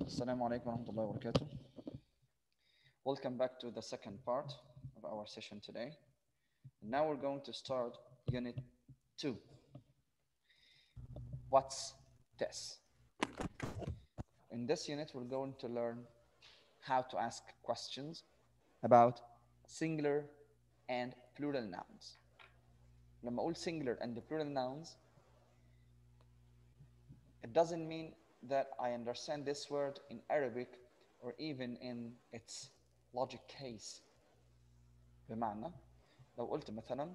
Assalamu alaikum wa rahmatullahi wa barakatuh. Welcome back to the second part of our session today. Now we're going to start unit two. What's this? In this unit, we're going to learn how to ask questions about singular and plural nouns. لما أقول singular and plural nouns, it doesn't mean that I understand this word in Arabic or even in its logic case. بمعنى لو قلت مثلا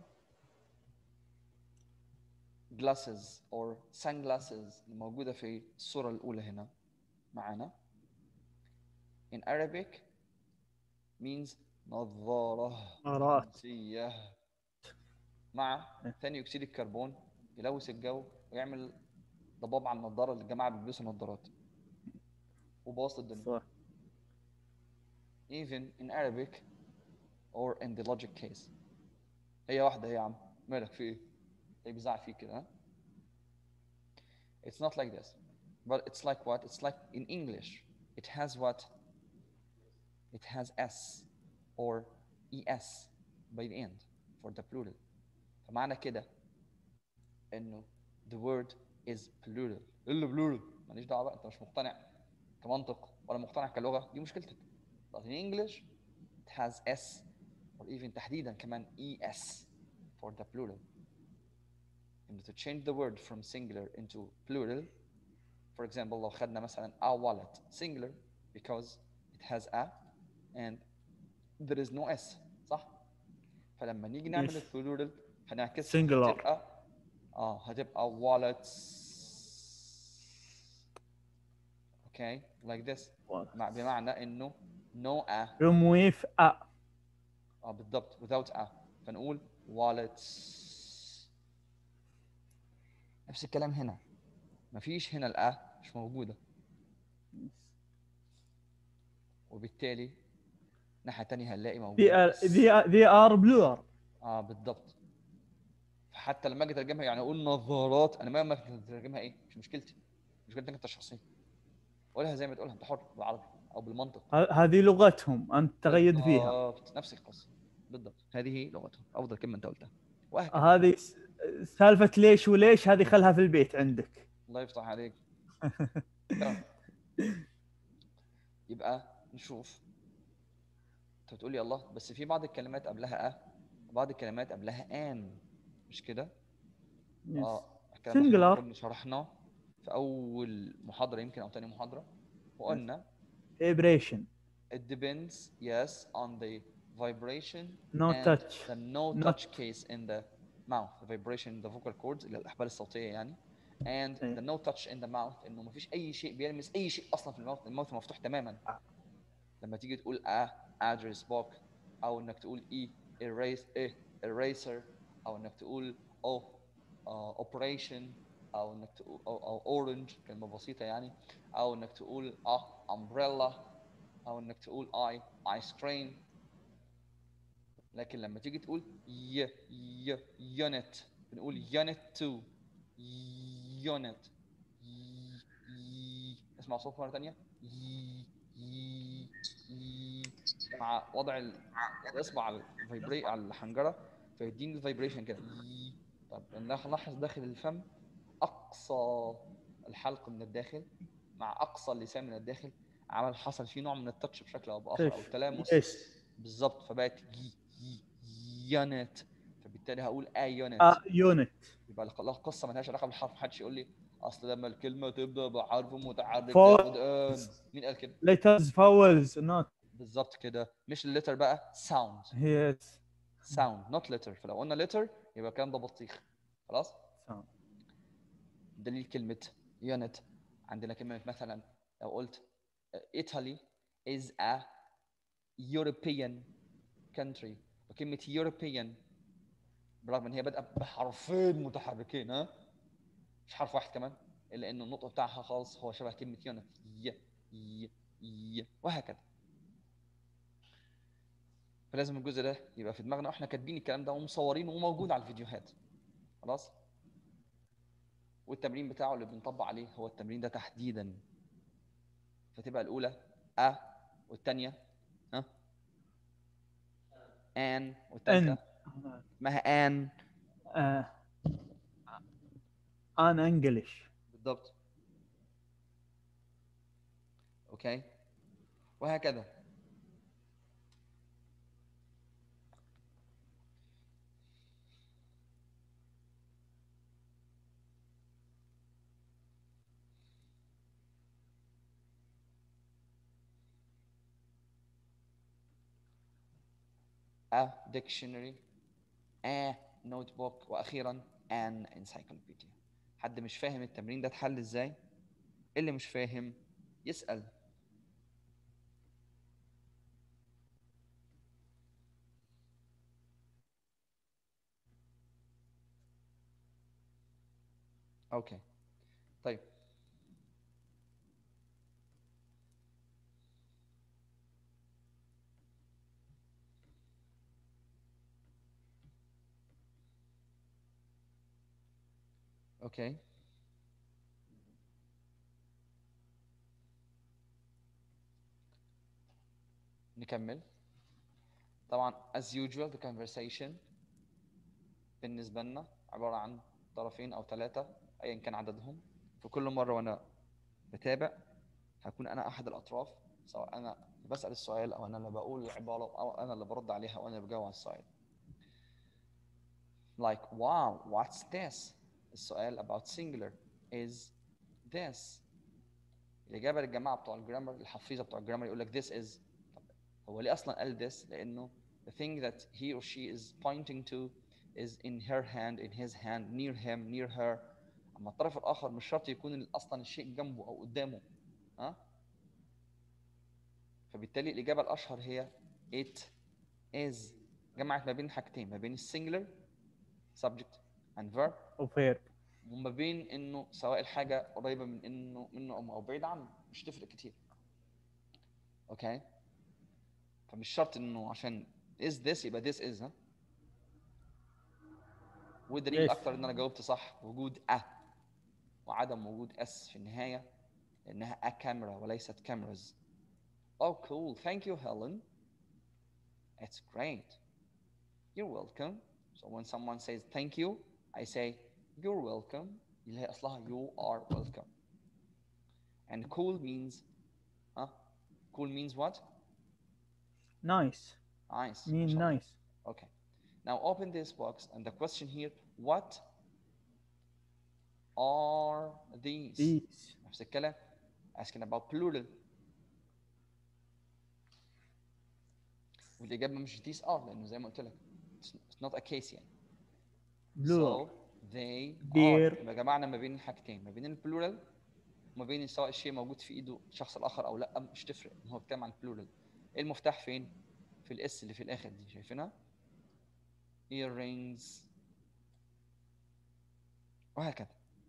glasses or sunglasses الموجودة في الصورة الأولى هنا معنا in Arabic means نظارة نظارات. شمسية مع ثاني أكسيد الكربون يلوث الجو ويعمل ضباب على النظارة اللي الجماعة بيلبسوا نظارات وبوظت الدنيا صح even in Arabic or in the logic case هي واحدة هي يا عم مالك في ايه؟ هي بيزعق فيك كده ها؟ It's not like this but it's like what? It's like in English it has what? It has S or ES by the end for the plural فمعنى كده انه the word is plural ايه اللي plural؟ ماليش دعوة بقى انت مش مقتنع كمنطق ولا مقتنع كلغة دي مشكلتك but in English it has S or even تحديدا كمان ES for the plural and to change the word from singular into plural for example لو خدنا مثلا a wallet singular because it has a and there is no S صح فلما نيجي نعمل Yes. البلورال هنعكسها Singular. هتبقى اه هتبقى wallets okay like this مع بمعنى انه no a رمويف أ اه بالضبط without a فنقول wallets نفس الكلام هنا مفيش هنا الأ مش موجودة وبالتالي ناحية تانية هنلاقي ذي موجودة ذي ذي ار بلور اه بالضبط فحتى لما اجي اترجمها يعني اقول نظارات انا ما اترجمها ايه مش مشكلتي مشكلتك انت الشخصيه قولها زي ما تقولها انت حر بالعربي او بالمنطق ه- هذه لغتهم انت تغيد فيها بالضبط نفس القصه بالضبط هذه لغتهم افضل كلمه انت قلتها وهكذا هذه س- سالفه ليش وليش هذه خلها في البيت عندك الله يفتح عليك تمام. يبقى نشوف انت بتقول لي الله بس في بعض الكلمات قبلها ا وبعض الكلمات قبلها ان مش كده اه الكلام ده Singular. احنا كنا شرحناه في اول محاضره يمكن او تاني محاضره وقلنا فيبريشن it depends yes on the vibration No and touch. the no Not- touch case in the mouth the vibration in the vocal cords اللي هي الاحبال الصوتيه يعني and إيه. the no touch in the mouth انه ما فيش اي شيء بيلمس اي شيء اصلا في الماوث الماوث مفتوح تماما لما تيجي تقول ا address book او انك تقول اي erase ايه eraser او انك تقول او uh, operation او انك تقول او, أو orange كلمه بسيطه يعني او انك تقول اه umbrella او انك تقول اي ice cream لكن لما تيجي تقول ي ي unit بنقول unit 2 unit ي ي اسمع صوت مره ثانيه ي ي ي مع وضع ال- الاصبع على الفايبري على الحنجره فيديني الفايبريشن كده ي طب نلاحظ داخل الفم اقصى الحلق من الداخل مع اقصى اللسان من الداخل عمل حصل فيه نوع من التاتش بشكل او باخر او تش. التلامس يس بالظبط فبقت ي ي يونت فبالتالي هقول ا يونت ا يونت يبقى الق- القصه ملهاش علاقه بالحرف محدش يقول لي اصل لما الكلمه تبدا بحرف متحرك فور. تاخد ان مين قال كده ليترز فاولز نوت بالظبط كده مش الليتر بقى ساوند يس ساوند نوت ليتر فلو قلنا ليتر يبقى الكلام ده بطيخ خلاص دليل كلمه يونت عندنا كلمه مثلا لو قلت Italy is a European country وكلمه European برغم ان هي بادئه بحرفين متحركين ها مش حرف واحد كمان الا انه النطق بتاعها خالص هو شبه كلمه يونت ي ي ي وهكذا فلازم الجزء ده يبقى في دماغنا واحنا كاتبين الكلام ده ومصورينه وموجود على الفيديوهات خلاص والتمرين بتاعه اللي بنطبق عليه هو التمرين ده تحديدا فتبقى الاولى ا والثانيه ها ان والثالثه ان اسمها ان آه. انا انجلش بالضبط اوكي وهكذا a dictionary a notebook واخيرا an encyclopedia حد مش فاهم التمرين ده اتحل ازاي اللي مش فاهم يسأل اوكي طيب اوكي نكمل طبعا as usual the conversation بالنسبة لنا عبارة عن طرفين أو ثلاثة أيا كان عددهم في كل مرة وأنا بتابع هكون أنا أحد الأطراف سواء أنا بسأل السؤال أو أنا اللي بقول العبارة أو أنا اللي برد عليها أو أنا اللي بجاوب على السؤال like wow what's this السؤال about singular is this الإجابة للجماعة بتوع الجرامر الحفيظة بتوع الجرامر يقول لك this is طب هو ليه أصلا قال this؟ لأنه the thing that he or she is pointing to is in her hand, in his hand, near him, near her. أما الطرف الآخر مش شرط يكون أصلا الشيء جنبه أو قدامه. ها؟ فبالتالي الإجابة الأشهر هي it is جمعت ما بين حاجتين ما بين السنجلر subject and verb وفير وما بين انه سواء الحاجه قريبه من انه منه او أو بعيد عنه مش تفرق كتير اوكي فمش شرط انه عشان is this يبقى this is ها ودليل Yes. اكتر ان انا جاوبت صح وجود ا وعدم وجود اس في النهايه لانها ا كاميرا وليست كاميراز Oh cool thank you Helen It's great You're welcome So when someone says thank you I say you're welcome اللي هي اصلها you are welcome and cool means huh? cool means what نايس nice مين ما شاء الله. نايس okay now open this box and the question here what are these these نفس الكلام asking about plural والإجابة مش these are لأنه زي ما قلت لك it's it's not a case يعني plural So they Beer. are يبقى جمعنا ما بين الحاجتين ما بين البلورال وما بين سواء الشيء موجود في ايده الشخص الاخر او لا مش تفرق ان هو بيتكلم عن البلورال المفتاح فين؟ في الاس اللي في الاخر دي شايفينها؟ earrings وهكذا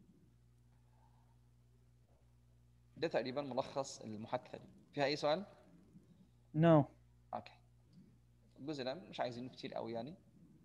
ده تقريبا ملخص المحادثه دي فيها اي سؤال؟ no اوكي الجزء ده مش عايزينه كتير قوي يعني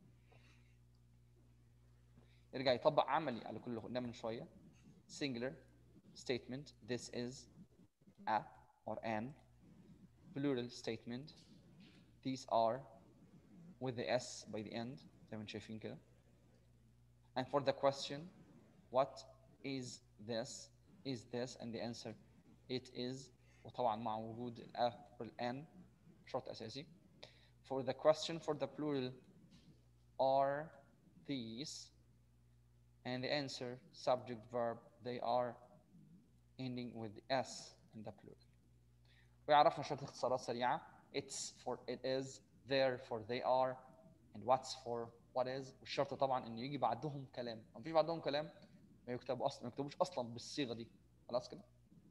يرجع يطبق عملي على كل اللي قلناه من شويه singular statement this is a or an plural statement these are with the s by the end زي ما انتم شايفين كده and for the question what is this is this and the answer it is وطبعا مع وجود ال a والان شرط اساسي for the question for the plural are these and the answer subject verb they are ending with the s in the plural ويعرفنا شويه اختصارات سريعه it's for it is there for they are and what's for what is والشرط طبعا انه يجي بعدهم كلام ما فيش بعدهم كلام ما يكتبوا اصلا ما يكتبوش اصلا بالصيغه دي خلاص كده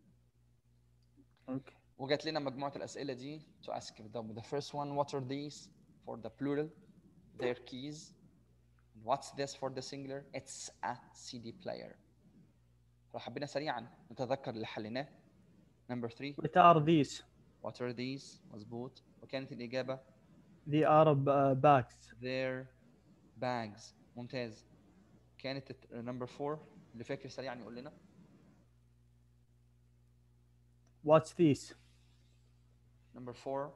okay وجات لنا مجموعه الاسئله دي to ask them the first one what are these for the plural their keys and what's this for the singular it's a CD player لو حبينا سريعا نتذكر اللي حليناه number 3 what are these what are these مظبوط وكانت الاجابه they are uh, bags their bags ممتاز كانت number 4 اللي فاكر سريعا يقول لنا What's this? Number four.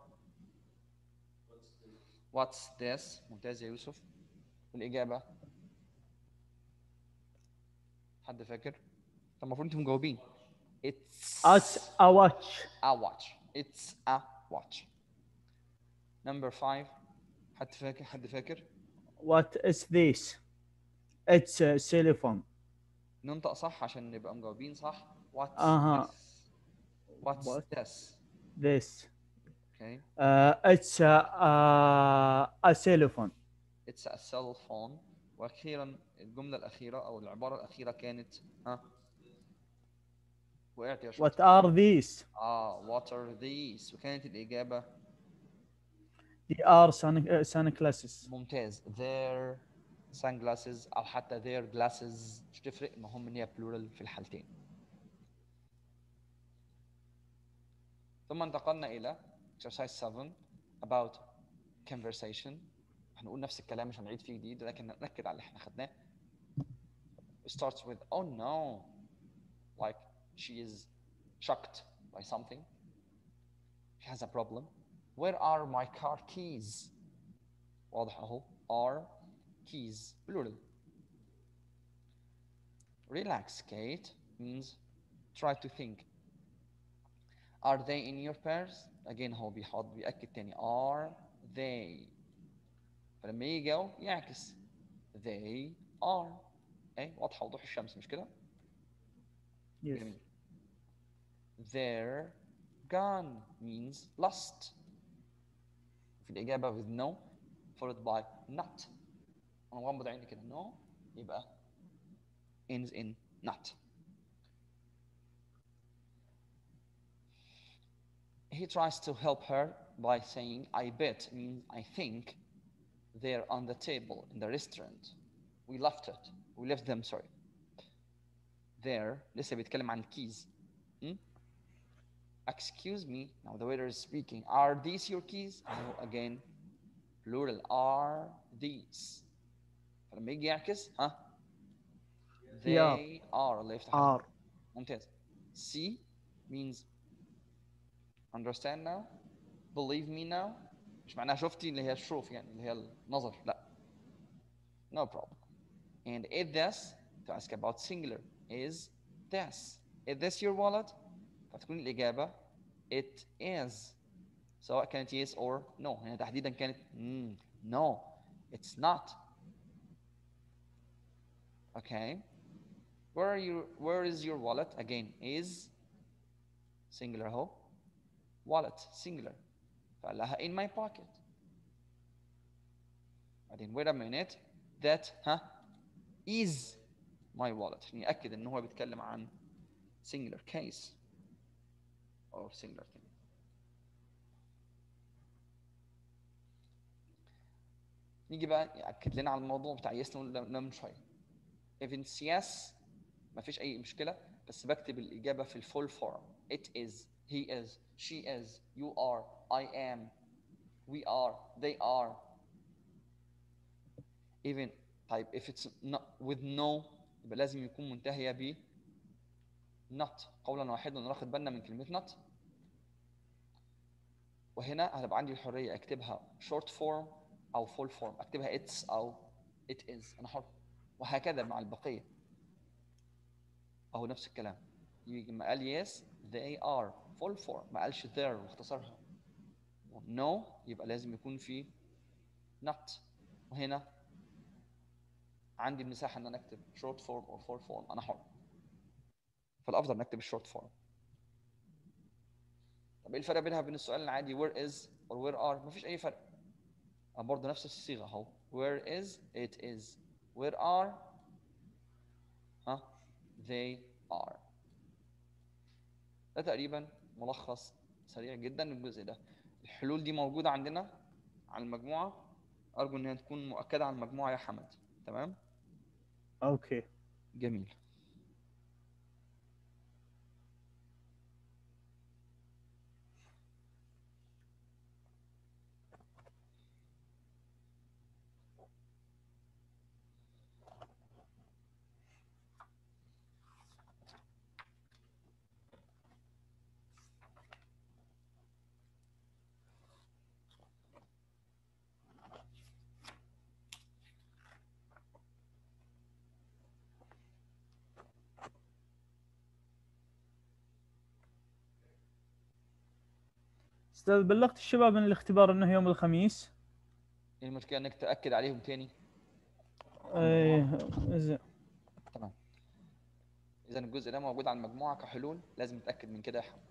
What's this? ممتاز يا يوسف. والإجابة حد فاكر؟ طب المفروض انتم مجاوبين. It's Us a watch. a watch. It's a watch. Number five. حد فاكر؟ حد فاكر؟ What is this? It's a cell phone. ننطق صح عشان نبقى مجاوبين صح. What's أها. this? What's What? this? This. Okay. Uh, it's a, a, a cell phone. It's a cell phone. واخيرا الجمله الاخيره او العباره الاخيره كانت ها وقعت يا شاطر What are these? اه what are these وكانت الاجابه They are sun, uh, sunglasses. ممتاز their sunglasses او حتى their glasses مش تفرق المهم ان هي plural في الحالتين ثم انتقلنا الى exercise 7 about conversation هنقول نفس الكلام مش هنعيد فيه جديد لكن نأكد على اللي احنا خدناه It starts with oh no like she is shocked by something she has a problem where are my car keys واضح اهو are keys plural relax Kate means try to think are they in your purse again هو بيحط بيأكد تاني are they فلما يجي يجاوب يعكس they are ايه واضحه وضوح الشمس مش كده Yes. جميل their gun means lost في الإجابة with no followed by not أنا مغمض عيني كده no يبقى ends in not he tries to help her by saying I bet means I think they're on the table in the restaurant we left it we left them sorry there لسه بيتكلم عن الكيز hmm? excuse me now the waiter is speaking are these your keys no again plural are these فلما يجي يعكس ها they Yeah. are الله يفتح عليك. Are. ممتاز see means understand now believe me now مش معناها شفتي اللي هي الشوف يعني اللي هي النظر لا no problem and is this to ask about singular is this is this your wallet فتكون الإجابة it is سواء كانت yes or no هنا تحديدا كانت mm, no it's not okay where are you where is your wallet again is singular اهو wallet singular فقال لها in my pocket بعدين wait a minute that ها is my wallet عشان يأكد ان هو بيتكلم عن singular case or singular thing نيجي بقى يأكد لنا على الموضوع بتاع يس اللي قلنا من شوية if it's yes مفيش أي مشكلة بس بكتب الإجابة في الفول فورم it is he is she is you are I am we are they are even طيب if it's not with no يبقى لازم يكون منتهية ب not قولا واحدا ناخد بالنا من كلمة not وهنا هتبقى عندي الحرية اكتبها short form أو full form اكتبها it's أو it is أنا حر وهكذا مع البقية أهو نفس الكلام يجي ما قال yes they are full form ما قالش their واختصرها no يبقى لازم يكون في not وهنا عندي المساحة إن أنا أكتب short form or full form أنا حر فالأفضل نكتب الشورت فورم طب إيه الفرق بينها وبين السؤال العادي where is or where are مفيش أي فرق أنا برضه نفس الصيغة أهو where is it is where are ها they are ده تقريبا ملخص سريع جدا للجزء ده الحلول دي موجودة عندنا على المجموعة أرجو إنها تكون مؤكدة على المجموعة يا حمد تمام Okay. جميل استاذ بلغت الشباب من الاختبار انه يوم الخميس ايه المشكله انك تاكد عليهم تاني ايه زين تمام اذا الجزء ده موجود على المجموعه كحلول لازم نتاكد من كده يا حمد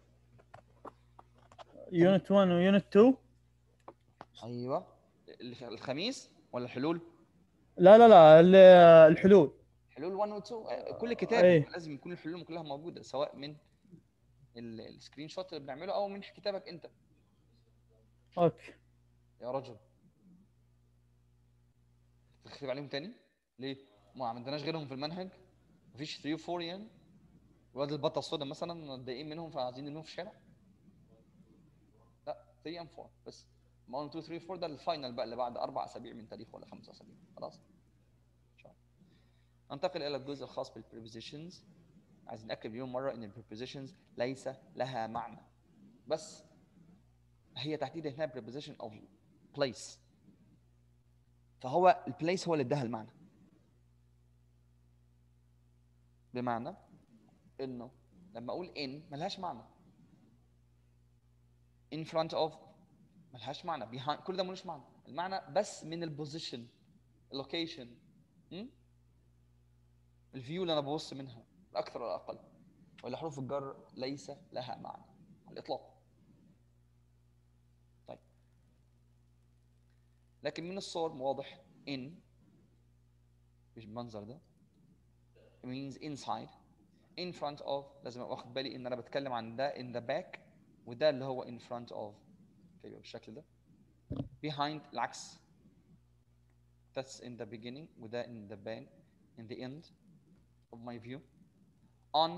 يونت 1 ويونت 2 ايوه ال- الخميس ولا الحلول لا لا لا ال- الحلول حلول 1 و 2 آه، كل كتاب أيه. لازم يكون الحلول كلها موجوده سواء من ال- السكرين شوت اللي بنعمله او من كتابك انت اوكي يا رجل تخرب عليهم تاني ليه ما عندناش غيرهم في المنهج مفيش 3 و 4 يعني واد البطه السوداء مثلا متضايقين منهم فعايزين نرميهم في الشارع لا 3 ام 4 بس ما 1 2 3 4 ده الفاينل بقى اللي بعد اربع اسابيع من تاريخ ولا خمس اسابيع خلاص إن شاء الله. ننتقل الى الجزء الخاص بالبريبوزيشنز عايزين ناكد مليون مره ان البريبوزيشنز ليس لها معنى بس هي تحديدا هنا preposition of place فهو البليس هو اللي اداها المعنى بمعنى انه لما اقول in ملهاش معنى in front of ملهاش معنى behind كل ده ملوش معنى المعنى بس من البوزيشن اللوكيشن الفيو اللي انا ببص منها الاكثر ولا الاقل ولا حروف الجر ليس لها معنى على الاطلاق طيب لكن من الصور واضح in بالمنظر ده it means inside in front of لازم ابقى واخد بالي ان انا بتكلم عن ده in the back وده اللي هو in front of فيبقى بالشكل ده behind العكس that's in the beginning وده in the back in the end of my view on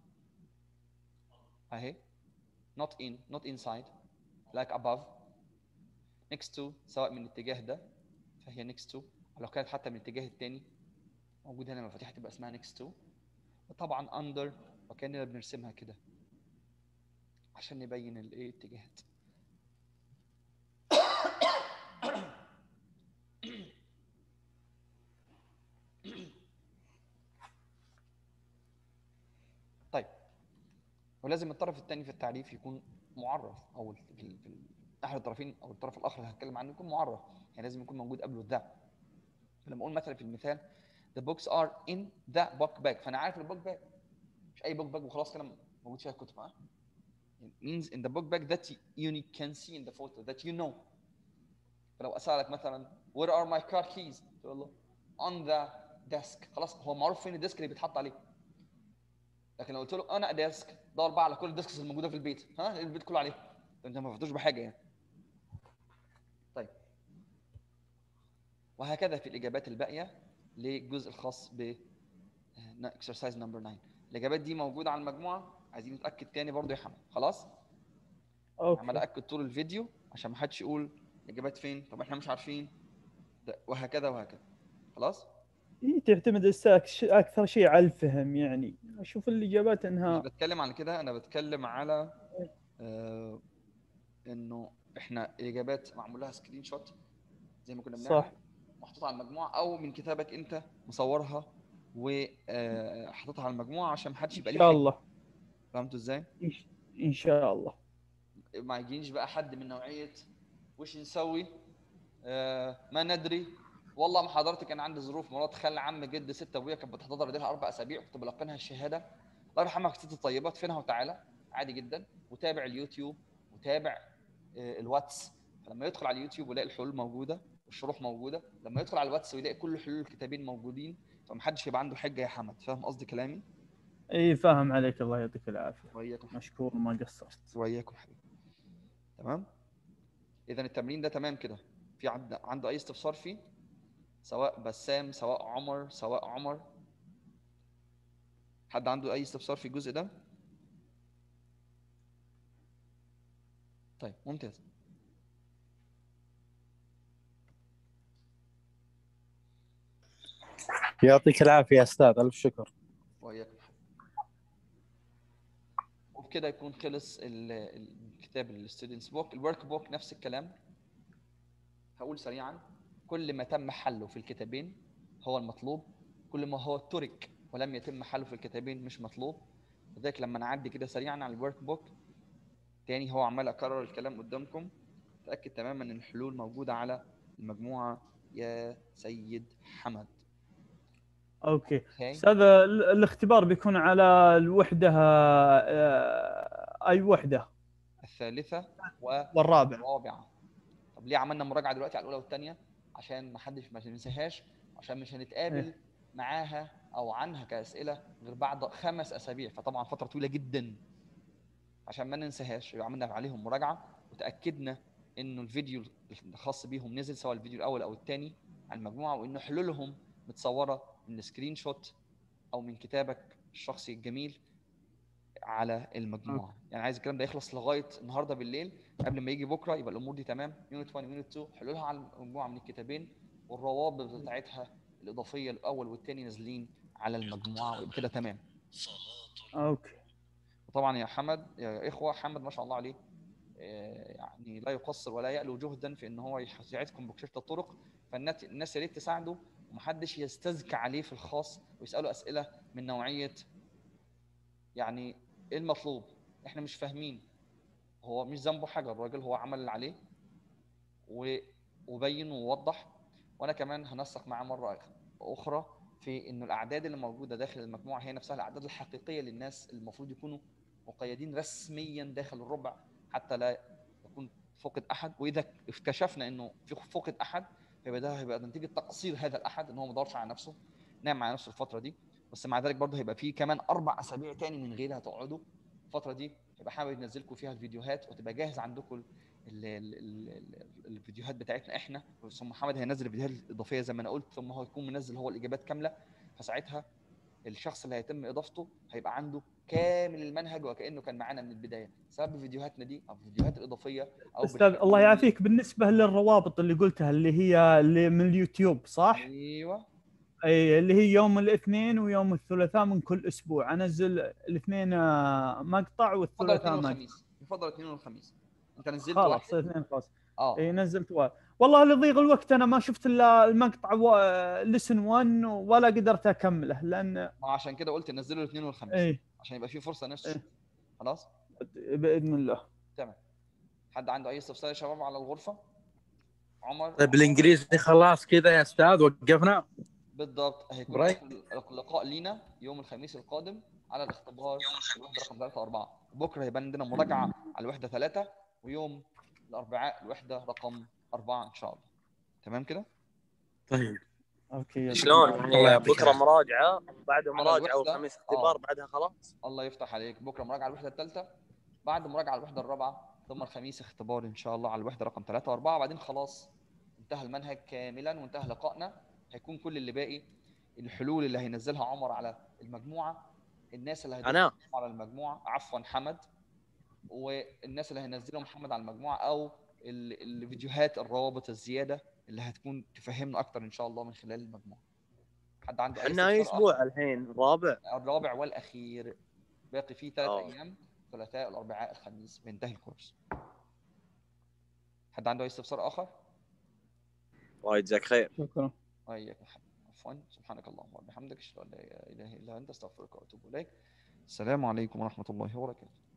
اهي not in not inside like above next to سواء من الاتجاه ده فهي next to لو كانت حتى من الاتجاه التاني موجود هنا مفاتيح تبقى اسمها next to وطبعا under وكاننا بنرسمها كده عشان نبين الايه اتجاهات طيب ولازم الطرف الثاني في التعريف يكون معرف او في ال- في ال- احد الطرفين او الطرف الاخر اللي هتكلم عنه يكون معرف يعني لازم يكون موجود قبله ذا فلما اقول مثلا في المثال the books are in the book bag فانا عارف البوك باج مش اي بوك باج وخلاص كده موجود فيها الكتب ها It means in the book bag that you can see in the photo that you know فلو اسالك مثلا where are my car keys تقول له on the desk خلاص هو معروف فين الديسك اللي بيتحط عليه لكن لو قلت له انا ديسك دور بقى على كل الديسكس الموجوده في البيت ها البيت كله عليه انت ما فتوش بحاجه يعني طيب وهكذا في الاجابات الباقيه للجزء الخاص ب اكسرسايز نمبر 9 الاجابات دي موجوده على المجموعه عايزين نتاكد تاني برضو يا حمد خلاص عمال اوكي اكد طول الفيديو عشان ما حدش يقول الاجابات فين طب احنا مش عارفين ده وهكذا وهكذا خلاص هي تعتمد الساك ش- اكثر شيء على الفهم يعني اشوف الاجابات مش انها بتكلم على كده انا بتكلم على آه انه احنا الاجابات معمول لها سكرين شوت زي ما كنا بنعمل صح. محطوطه على المجموعه او من كتابك انت مصورها وحاططها على المجموعه عشان محدش ان يبقى ليه شاء حجة. الله فهمتوا ازاي؟ إن ش- ان شاء الله ما يجينيش بقى حد من نوعيه وش نسوي؟ آه ما ندري والله ما حضرت كان عندي ظروف مرات خال عم جد ست ابويا كانت بتحضر لها اربع اسابيع كنت بلقنها الشهاده الله يرحمها ست الطيبات فينها وتعالى عادي جدا وتابع اليوتيوب وتابع آه، الواتس فلما يدخل على اليوتيوب ويلاقي الحلول موجوده والشروح موجوده لما يدخل على الواتس ويلاقي كل حلول الكتابين موجودين فمحدش يبقى عنده حجه يا حمد فاهم قصدي كلامي؟ اي فاهم عليك الله يعطيك العافيه وإياكم مشكور ما قصرت وإياكم حبيبي تمام اذا التمرين ده تمام كده في عند عنده اي استفسار فيه سواء بسام سواء عمر سواء عمر حد عنده اي استفسار في الجزء ده طيب ممتاز يعطيك العافيه يا استاذ الف شكر وإياكم وبكده يكون خلص ال- الكتاب الستودنتس بوك الورك بوك نفس الكلام هقول سريعا كل ما تم حله في الكتابين هو المطلوب كل ما هو ترك ولم يتم حله في الكتابين مش مطلوب لذلك لما نعدي كده سريعا على الورك بوك تاني هو عمال اكرر الكلام قدامكم تاكد تماما ان الحلول موجوده على المجموعه يا سيد حمد اوكي اوكي استاذ ال- الاختبار بيكون على الوحده آه، اي وحده الثالثه و والرابع الرابعه طب ليه عملنا مراجعه دلوقتي على الاولى والثانيه عشان ما حدش ما ننساهاش عشان مش هنتقابل إيه. معاها او عنها كاسئله غير بعد خمس اسابيع فطبعا فتره طويله جدا عشان ما ننساهاش يبقى عملنا عليهم مراجعه وتاكدنا انه الفيديو الخاص بيهم نزل سواء الفيديو الاول او الثاني على المجموعه وان حلولهم متصوره من سكرين شوت او من كتابك الشخصي الجميل على المجموعه يعني عايز الكلام ده يخلص لغايه النهارده بالليل قبل ما يجي بكره يبقى الامور دي تمام يونت 1 يونت 2 حلولها على المجموعه من الكتابين والروابط بتاعتها الاضافيه الاول والثاني نازلين على المجموعه ويبقى كده تمام اوكي وطبعا يا حمد يا اخوه حمد ما شاء الله عليه آه، يعني لا يقصر ولا يألو جهدا في ان هو يساعدكم بكشف الطرق فالناس الناس يا ريت تساعده ومحدش يستذكى عليه في الخاص ويساله اسئله من نوعيه يعني ايه المطلوب؟ احنا مش فاهمين هو مش ذنبه حاجه الراجل هو عمل اللي عليه و- وبين ووضح وانا كمان هنسق معاه مره اخرى في انه الاعداد اللي موجوده داخل المجموعه هي نفسها الاعداد الحقيقيه للناس اللي المفروض يكونوا مقيدين رسميا داخل الربع حتى لا يكون فقد احد واذا اكتشفنا انه في فقد احد فيبقى ده هيبقى نتيجه تقصير هذا الاحد ان هو ما دورش على نفسه نام على نفسه الفتره دي بس مع ذلك برضه هيبقى في كمان اربع اسابيع تاني من غيرها هتقعدوا الفتره دي هيبقى حابب ينزلكم فيها الفيديوهات وتبقى جاهز عندكم ال- ال- ال- ال- الفيديوهات بتاعتنا احنا ثم محمد هينزل الفيديوهات الاضافيه زي ما انا قلت ثم هو يكون منزل هو الاجابات كامله فساعتها الشخص اللي هيتم اضافته هيبقى عنده كامل المنهج وكانه كان معانا من البدايه سواء بفيديوهاتنا دي او الفيديوهات الاضافيه او استاذ بالحلول الله يعافيك بالنسبه للروابط اللي قلتها اللي هي اللي من اليوتيوب صح؟ ايوه اي اللي هي يوم الاثنين ويوم الثلاثاء من كل اسبوع انزل الاثنين آه، مقطع يفضل والثلاثاء الاثنين مقطع والخميس يفضل الاثنين والخميس انت نزلت خلاص واحد الاثنين خلاص اه اي نزلت واحد والله لضيق الوقت انا ما شفت الا المقطع لسن 1 ولا قدرت اكمله لان ما عشان كده قلت نزله الاثنين والخميس اي عشان يبقى في فرصه ناس إيه. تشوف. خلاص باذن الله تمام حد عنده اي استفسار يا شباب على الغرفه عمر طيب بالانجليزي خلاص كذا يا استاذ وقفنا بالضبط هيكون برايك؟ آخر لقاء لينا يوم الخميس القادم على الاختبار الوحده رقم 3 و4 بكره هيبقى عندنا مراجعه على الوحده 3 ويوم الاربعاء الوحده رقم 4 ان شاء الله تمام كده طيب اوكي شلون الله يعني يعطيك بكره العافية. مراجعه بعد على مراجعه الوحدة؟ والخميس اختبار آه. بعدها خلاص الله يفتح عليك بكره مراجعه على الوحده الثالثه بعد مراجعه على الوحده الرابعه ثم الخميس اختبار ان شاء الله على الوحده رقم 3 و4 بعدين خلاص انتهى المنهج كاملا وانتهى لقائنا هيكون كل اللي باقي الحلول اللي هينزلها عمر على المجموعه الناس اللي هيدخلوا انا على المجموعه عفوا حمد والناس اللي هينزلهم محمد على المجموعه او ال- الفيديوهات الروابط الزياده اللي هتكون تفهمنا اكتر ان شاء الله من خلال المجموعه حد عنده احنا اي استفسار اسبوع الحين الرابع آخر؟ الرابع والاخير باقي فيه ثلاث آه. ايام الثلاثاء الاربعاء الخميس بينتهي الكورس حد عنده اي استفسار اخر وايد جزاك خير شكرا وإياك يا حبيبي عفوا سبحانك اللهم وبحمدك اشهد ان لا اله الا انت استغفرك واتوب اليك السلام عليكم ورحمه الله وبركاته